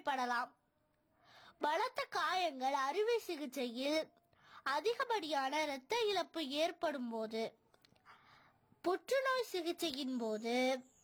ஏற்படலாம் பலத்த காயங்கள் அறுவை சிகிச்சையில் அதிகப்படியான இரத்த இழப்பு ஏற்படும் போது புற்றுநோய் சிகிச்சையின் போது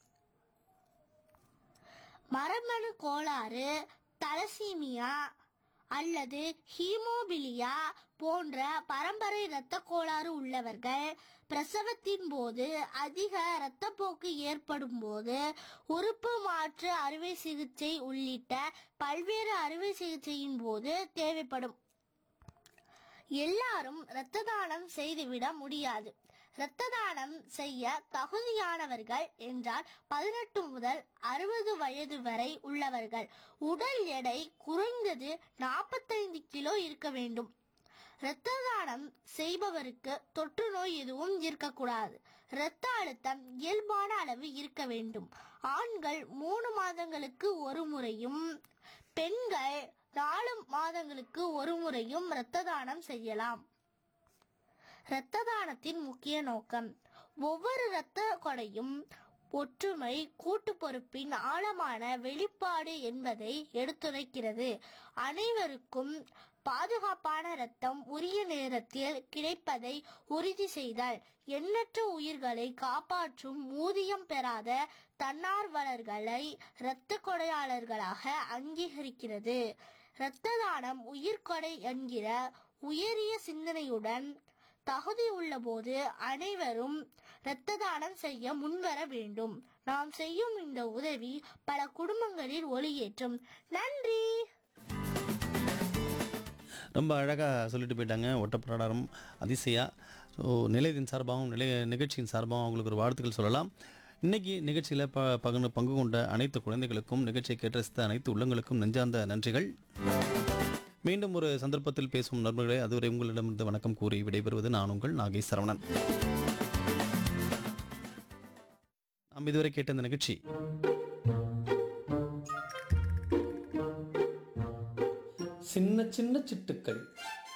மரபணு கோளாறு தலசீமியா அல்லது ஹீமோபிலியா போன்ற பரம்பரை இரத்த கோளாறு உள்ளவர்கள் பிரசவத்தின் போது அதிக இரத்தப்போக்கு ஏற்படும் போது உறுப்பு மாற்று அறுவை சிகிச்சை உள்ளிட்ட பல்வேறு அறுவை சிகிச்சையின் போது தேவைப்படும் எல்லாரும் இரத்த தானம் செய்துவிட முடியாது இரத்த தானம் செய்ய தகுதியானவர்கள் என்றால் பதினெட்டு முதல் அறுபது வயது வரை உள்ளவர்கள் உடல் எடை குறைந்தது நாற்பத்தைந்து கிலோ இருக்க வேண்டும் இரத்த தானம் செய்பவருக்கு தொற்று நோய் எதுவும் இருக்கக்கூடாது இரத்த அழுத்தம் இயல்பான அளவு இருக்க வேண்டும் ஆண்கள் மூணு மாதங்களுக்கு ஒரு முறையும் பெண்கள் நாலு மாதங்களுக்கு ஒரு முறையும் இரத்த தானம் செய்யலாம் இரத்த தானத்தின் முக்கிய நோக்கம் ஒவ்வொரு இரத்த கொடையும் ஒற்றுமை கூட்டு பொறுப்பின் ஆழமான வெளிப்பாடு என்பதை எடுத்துரைக்கிறது அனைவருக்கும் பாதுகாப்பான இரத்தம் உரிய நேரத்தில் கிடைப்பதை உறுதி செய்தல் எண்ணற்ற உயிர்களை காப்பாற்றும் ஊதியம் பெறாத தன்னார்வலர்களை இரத்த கொடையாளர்களாக அங்கீகரிக்கிறது இரத்த தானம் உயிர்கொடை என்கிற உயரிய சிந்தனையுடன் தகுதி உள்ளபோது அனைவரும் இரத்த தானம் செய்ய முன்வர வேண்டும் நாம் செய்யும் இந்த உதவி பல குடும்பங்களில் ஒளியேற்றும் நன்றி ரொம்ப அழகாக சொல்லிட்டு போயிட்டாங்க ஒட்டப்பிராடாரம் அதிசயா ஸோ நிலையத்தின் சார்பாகவும் நிலைய நிகழ்ச்சியின் சார்பாகவும் அவங்களுக்கு ஒரு வாழ்த்துக்கள் சொல்லலாம் இன்னைக்கு நிகழ்ச்சியில் ப பங்கு பங்கு கொண்ட அனைத்து குழந்தைகளுக்கும் நிகழ்ச்சியை கேட்டு ரசித்த அனைத்து உள்ளங்களுக்கும் நெஞ்சார்ந்த நன்றிகள் மீண்டும் ஒரு சந்தர்ப்பத்தில் பேசும் நண்பர்களே அதுவரை உங்களிடமிருந்து வணக்கம் கூறி விடைபெறுவது நான் உங்கள் நாகேஷ் சரவணன் நாம் இதுவரை கேட்ட இந்த நிகழ்ச்சி சின்ன சின்ன சிட்டுக்கள்